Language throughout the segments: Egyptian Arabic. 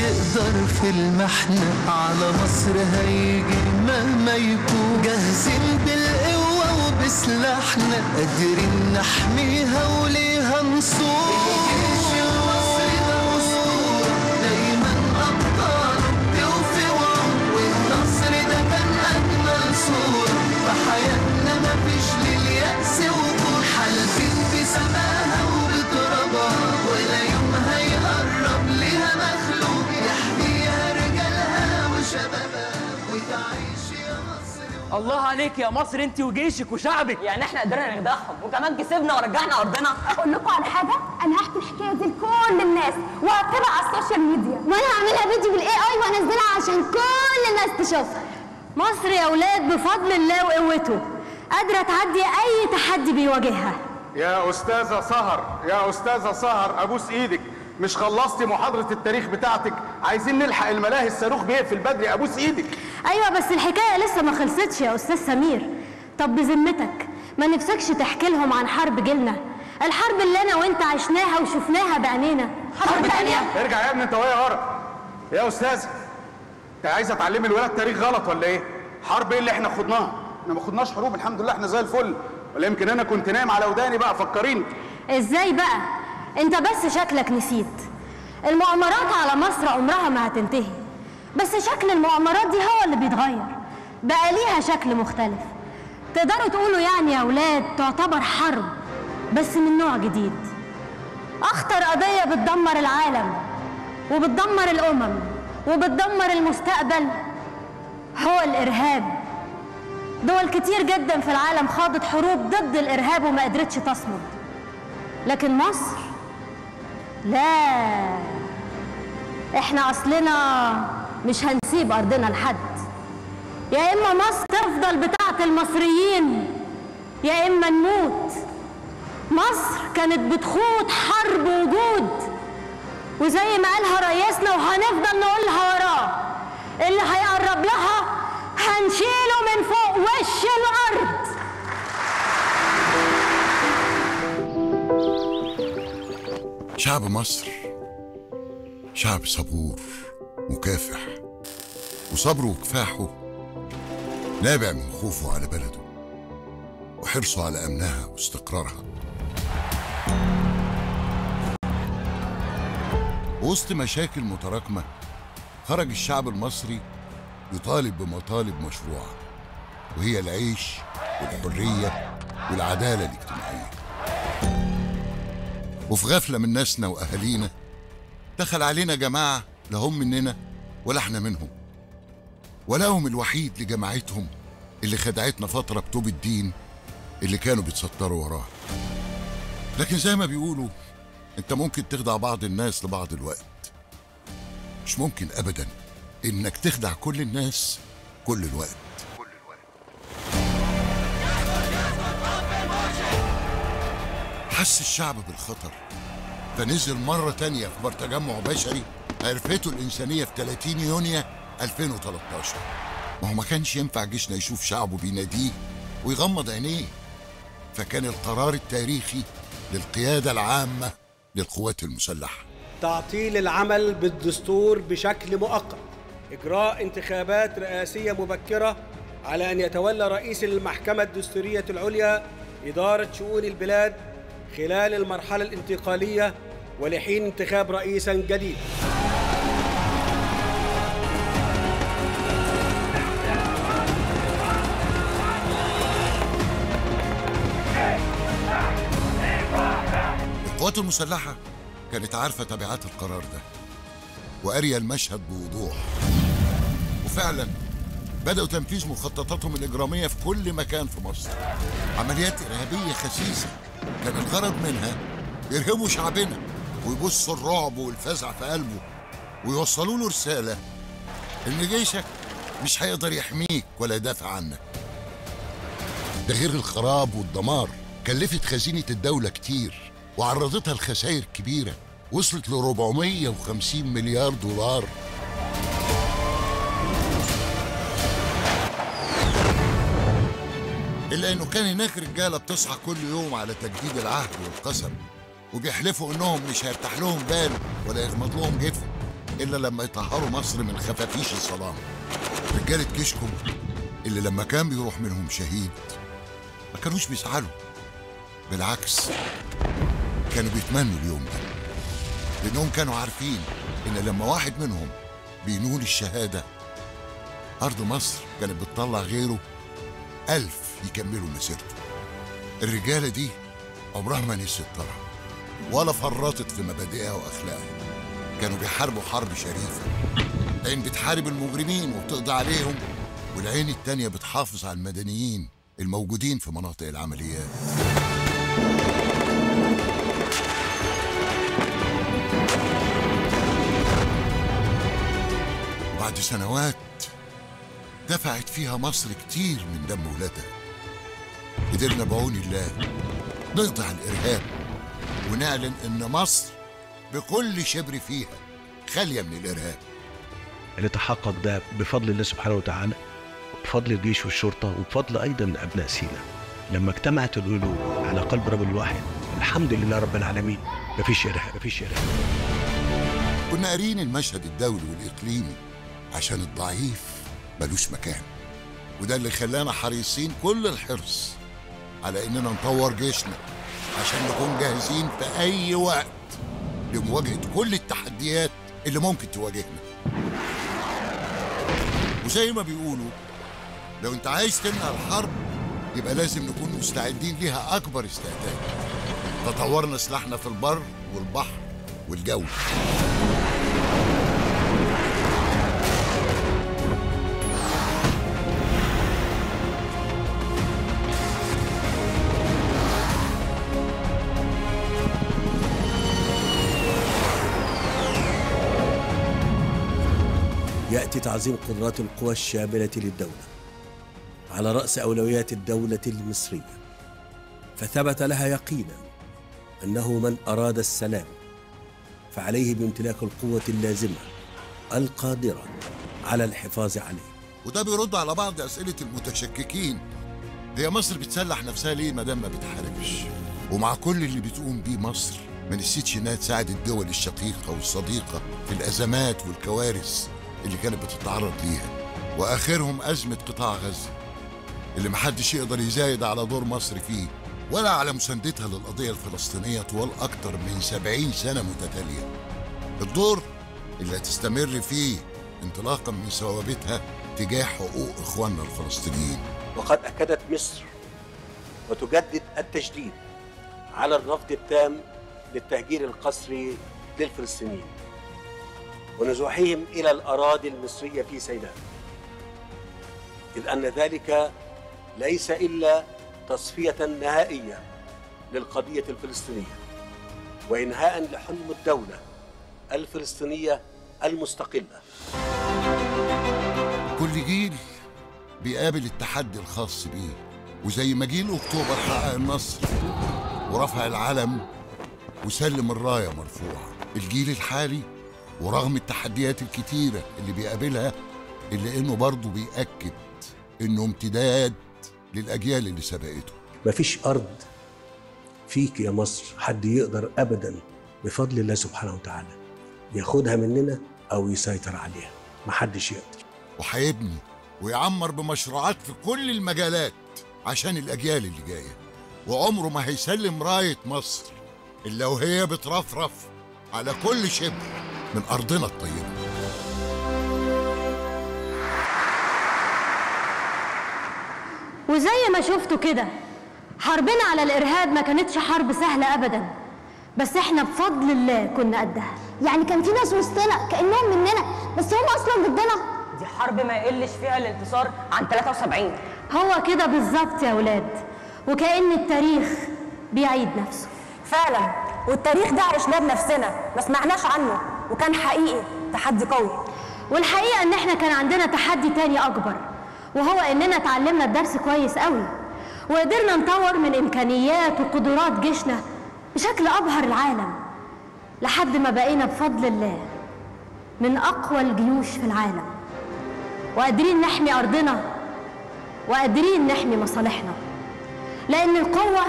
يقدر في المحنة على مصر هيجي مهما يكون جاهزين بالقوة وبسلاحنا قادرين نحميها وليها نصور الجيش المصري ده أسطورة دايما أبطاله بيوفي وعود والنصر ده كان أجمل صورة في حياتنا مفيش لليأس وجود حالفين بسماها وبترابها ولا يوم هيقرب ليها مخلوق يحميها رجالها وشبابها وتعيش يا مصر الله عليك يا مصر انت وجيشك وشعبك يعني احنا قدرنا نخدعهم وكمان كسبنا ورجعنا ارضنا اقول لكم على حاجه انا هحكي الحكايه دي لكل الناس وهكتبها على السوشيال ميديا وانا هعملها فيديو بالاي اي وانزلها عشان كل الناس تشوفها مصر يا ولاد بفضل الله وقوته قادرة تعدي أي تحدي بيواجهها يا أستاذة سهر يا أستاذة سهر أبوس إيدك مش خلصتي محاضرة التاريخ بتاعتك عايزين نلحق الملاهي الصاروخ بيقفل بدري أبوس إيدك أيوة بس الحكاية لسه ما خلصتش يا أستاذ سمير طب بذمتك ما نفسكش تحكي لهم عن حرب جيلنا الحرب اللي أنا وأنت عشناها وشفناها بعينينا حرب تانية ارجع يا ابني أنت وهي ورا يا أستاذة أنت عايزة تعلمي الولاد تاريخ غلط ولا إيه؟ حرب إيه اللي إحنا خدناها؟ إحنا ما خدناش حروب الحمد لله إحنا زي الفل ولا يمكن أنا كنت نايم على وداني بقى فكريني إزاي بقى أنت بس شكلك نسيت المؤامرات على مصر عمرها ما هتنتهي بس شكل المؤامرات دي هو اللي بيتغير بقى ليها شكل مختلف تقدروا تقولوا يعني يا أولاد تعتبر حرب بس من نوع جديد أخطر قضية بتدمر العالم وبتدمر الأمم وبتدمر المستقبل هو الإرهاب دول كتير جدا في العالم خاضت حروب ضد الإرهاب وما قدرتش تصمد لكن مصر لا احنا أصلنا مش هنسيب أرضنا لحد يا إما مصر تفضل بتاعة المصريين يا إما نموت مصر كانت بتخوض حرب وجود وزي ما قالها رئيسنا وهنفضل نقولها وراه اللي هيقرب لها هنشيله من فوق وش الارض شعب مصر شعب صبور مكافح وصبره وكفاحه نابع من خوفه على بلده وحرصه على امنها واستقرارها وسط مشاكل متراكمه خرج الشعب المصري يطالب بمطالب مشروعه وهي العيش والحريه والعداله الاجتماعيه وفي غفله من ناسنا واهالينا دخل علينا جماعه لا هم مننا ولا احنا منهم ولاهم الوحيد لجماعتهم اللي خدعتنا فتره بتوب الدين اللي كانوا بيتستروا وراه لكن زي ما بيقولوا انت ممكن تخدع بعض الناس لبعض الوقت مش ممكن ابدا انك تخدع كل الناس كل الوقت حس الشعب بالخطر فنزل مرة تانية في بر تجمع بشري عرفته الإنسانية في 30 يونيو 2013 ما هو ما كانش ينفع جيشنا يشوف شعبه بيناديه ويغمض عينيه فكان القرار التاريخي للقيادة العامة للقوات المسلحة تعطيل العمل بالدستور بشكل مؤقت إجراء انتخابات رئاسية مبكرة على أن يتولى رئيس المحكمة الدستورية العليا إدارة شؤون البلاد خلال المرحلة الانتقالية ولحين انتخاب رئيسا جديد القوات المسلحة كانت عارفة تبعات القرار ده وقارية المشهد بوضوح وفعلا بدأوا تنفيذ مخططاتهم الإجرامية في كل مكان في مصر عمليات إرهابية خسيسة كان الغرض منها يرهبوا شعبنا ويبصوا الرعب والفزع في قلبه ويوصلوا له رسالة إن جيشك مش هيقدر يحميك ولا يدافع عنك ده غير الخراب والدمار كلفت خزينة الدولة كتير وعرضتها لخسائر كبيرة وصلت ل 450 مليار دولار إلا إنه كان هناك رجالة بتصحى كل يوم على تجديد العهد والقسم وبيحلفوا إنهم مش هيفتح لهم بال ولا يغمض لهم جفن إلا لما يطهروا مصر من خفافيش الظلام رجالة جيشكم اللي لما كان بيروح منهم شهيد ما كانوش بيزعلوا بالعكس كانوا بيتمنوا اليوم ده لأنهم كانوا عارفين إن لما واحد منهم بينول الشهادة أرض مصر كانت بتطلع غيره ألف يكملوا مسيرته الرجالة دي عمرها ما نسيت طرح ولا فرطت في مبادئها وأخلاقها كانوا بيحاربوا حرب شريفة عين بتحارب المجرمين وبتقضي عليهم والعين التانية بتحافظ على المدنيين الموجودين في مناطق العمليات وبعد سنوات دفعت فيها مصر كتير من دم ولادها قدرنا بعون الله نقضي على الإرهاب ونعلن إن مصر بكل شبر فيها خالية من الإرهاب اللي تحقق ده بفضل الله سبحانه وتعالى بفضل الجيش والشرطة وبفضل أيضا أبناء سينا لما اجتمعت القلوب على قلب رجل واحد الحمد لله رب العالمين مفيش إرهاب مفيش إرهاب كنا قارين المشهد الدولي والإقليمي عشان الضعيف ملوش مكان وده اللي خلانا حريصين كل الحرص على إننا نطور جيشنا عشان نكون جاهزين في أي وقت لمواجهة كل التحديات اللي ممكن تواجهنا وزي ما بيقولوا لو انت عايز تمنع الحرب يبقى لازم نكون مستعدين ليها أكبر استعداد تطورنا سلاحنا في البر والبحر والجو يأتي تعظيم قدرات القوى الشاملة للدولة على رأس أولويات الدولة المصرية فثبت لها يقينا أنه من أراد السلام فعليه بامتلاك القوة اللازمة القادرة على الحفاظ عليه وده بيرد على بعض أسئلة المتشككين هي مصر بتسلح نفسها ليه ما دام ما بتحاربش ومع كل اللي بتقوم بيه مصر ما نسيتش انها تساعد الدول الشقيقة والصديقة في الأزمات والكوارث اللي كانت بتتعرض ليها وآخرهم أزمة قطاع غزة اللي محدش يقدر يزايد على دور مصر فيه ولا على مساندتها للقضية الفلسطينية طوال أكتر من سبعين سنة متتالية الدور اللي هتستمر فيه انطلاقا من ثوابتها تجاه حقوق إخواننا الفلسطينيين وقد أكدت مصر وتجدد التجديد على الرفض التام للتهجير القسري للفلسطينيين ونزوحهم إلى الأراضي المصرية في سيناء إذ أن ذلك ليس إلا تصفية نهائية للقضية الفلسطينية وإنهاء لحلم الدولة الفلسطينية المستقلة كل جيل بيقابل التحدي الخاص بيه وزي ما جيل اكتوبر حقق النصر ورفع العلم وسلم الرايه مرفوعه الجيل الحالي ورغم التحديات الكتيره اللي بيقابلها الا انه برضه بيأكد انه امتداد للاجيال اللي سبقته مفيش أرض فيك يا مصر حد يقدر أبدا بفضل الله سبحانه وتعالى ياخدها مننا أو يسيطر عليها محدش يقدر وهيبني ويعمر بمشروعات في كل المجالات عشان الأجيال اللي جاية وعمره ما هيسلم راية مصر إلا وهي بترفرف على كل شبر من أرضنا الطيبة وزي ما شفتوا كده حربنا على الإرهاب ما كانتش حرب سهلة أبدا بس احنا بفضل الله كنا قدها يعني كان في ناس وسطنا كأنهم مننا بس هم أصلا ضدنا دي حرب ما يقلش فيها الانتصار عن 73 هو كده بالظبط يا ولاد وكأن التاريخ بيعيد نفسه فعلا والتاريخ ده عشناه بنفسنا ما سمعناش عنه وكان حقيقي تحدي قوي والحقيقة ان احنا كان عندنا تحدي تاني اكبر وهو اننا اتعلمنا الدرس كويس قوي وقدرنا نطور من امكانيات وقدرات جيشنا بشكل ابهر العالم لحد ما بقينا بفضل الله من اقوى الجيوش في العالم وقادرين نحمي ارضنا وقادرين نحمي مصالحنا لان القوة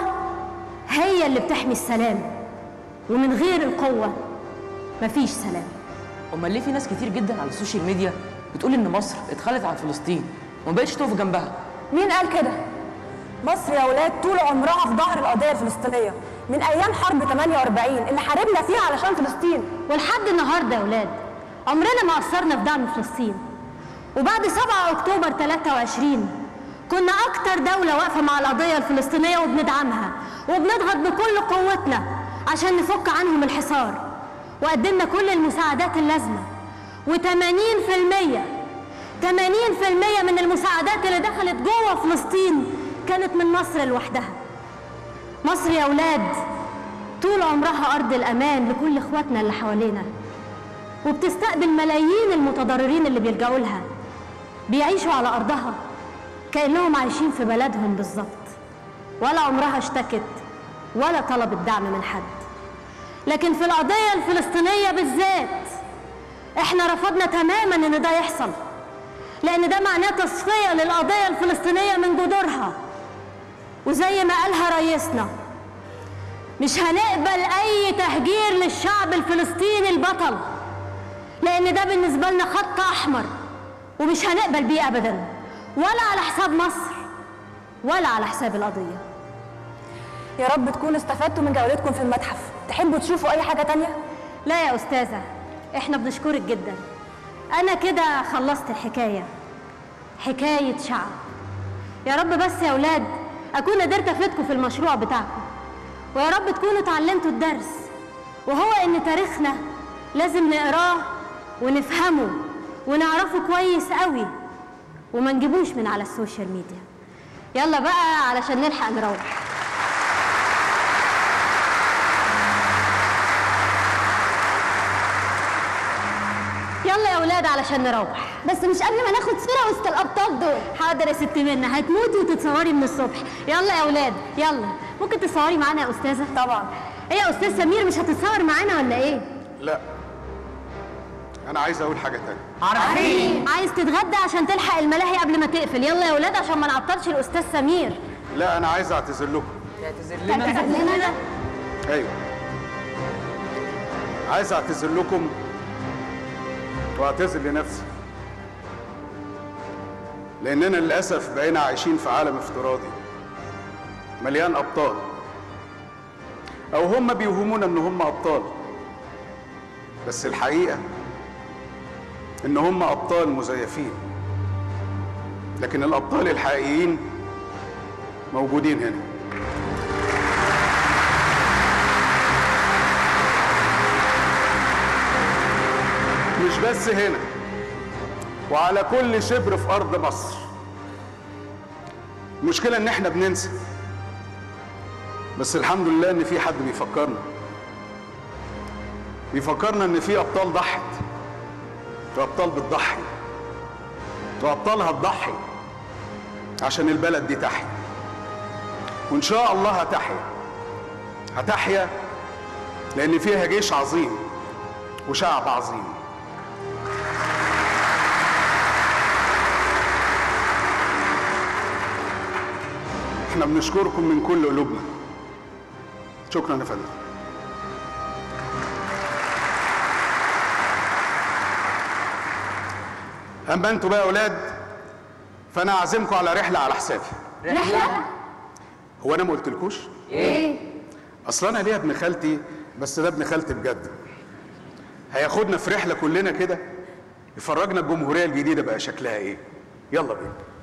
هي اللي بتحمي السلام ومن غير القوة مفيش سلام امال ليه في ناس كتير جدا على السوشيال ميديا بتقول ان مصر اتخلت عن فلسطين وما بقتش تقف جنبها مين قال كده؟ مصر يا ولاد طول عمرها في ظهر القضية الفلسطينية من أيام حرب 48 اللي حاربنا فيها علشان فلسطين ولحد النهارده يا ولاد عمرنا ما قصرنا في دعم فلسطين وبعد 7 اكتوبر 23 كنا اكتر دولة واقفة مع القضية الفلسطينية وبندعمها وبنضغط بكل قوتنا عشان نفك عنهم الحصار وقدمنا كل المساعدات اللازمة و80% 80% من المساعدات اللي دخلت جوه فلسطين كانت من مصر لوحدها مصر يا ولاد طول عمرها أرض الأمان لكل إخواتنا اللي حوالينا وبتستقبل ملايين المتضررين اللي بيلجأوا لها بيعيشوا على أرضها كأنهم عايشين في بلدهم بالظبط ولا عمرها اشتكت ولا طلبت دعم من حد لكن في القضية الفلسطينية بالذات احنا رفضنا تماما ان ده يحصل لان ده معناه تصفية للقضية الفلسطينية من جذورها وزي ما قالها رئيسنا مش هنقبل اي تهجير للشعب الفلسطيني البطل لان ده بالنسبه لنا خط احمر ومش هنقبل بيه ابدا ولا على حساب مصر ولا على حساب القضيه يا رب تكونوا استفدتوا من جولتكم في المتحف تحبوا تشوفوا أي حاجة تانية؟ لا يا استاذه احنا بنشكرك جدا انا كده خلصت الحكايه حكايه شعب يا رب بس يا اولاد اكون قدرت افيدكم في المشروع بتاعكم ويا رب تكونوا اتعلمتوا الدرس وهو ان تاريخنا لازم نقراه ونفهمه ونعرفه كويس قوي وما نجيبوش من على السوشيال ميديا يلا بقى علشان نلحق نروح يلا يا اولاد علشان نروح بس مش قبل ما ناخد صورة وسط الأبطال دول حاضر يا ست منى هتموتي وتتصوري من الصبح يلا يا اولاد يلا ممكن تصوري معانا يا استاذه طبعا ايه يا استاذ سمير مش هتتصور معانا ولا ايه لا انا عايز اقول حاجه تانية عارفين عايز تتغدى عشان تلحق الملاهي قبل ما تقفل يلا يا ولاد عشان ما نعطلش الاستاذ سمير لا انا عايز اعتذر لكم تعتذر لنا ايوه عايز اعتذر لكم واعتذر لنفسي لاننا للاسف بقينا عايشين في عالم افتراضي مليان ابطال او هم بيوهمونا ان هم ابطال بس الحقيقه ان هم ابطال مزيفين لكن الابطال الحقيقيين موجودين هنا مش بس هنا وعلى كل شبر في ارض مصر المشكله ان احنا بننسى بس الحمد لله ان في حد بيفكرنا بيفكرنا ان في ابطال ضحت وابطال بتضحي وابطالها تضحي عشان البلد دي تحيا وان شاء الله هتحيا هتحيا لان فيها جيش عظيم وشعب عظيم احنا بنشكركم من كل قلوبنا شكرا يا فندم اما انتوا بقى يا اولاد فانا اعزمكم على رحله على حسابي رحلة؟ هو انا ما قلتلكوش إيه؟ اصل انا ليا ابن خالتي بس ده ابن خالتي بجد هياخدنا في رحله كلنا كده يفرجنا الجمهوريه الجديده بقى شكلها ايه يلا بينا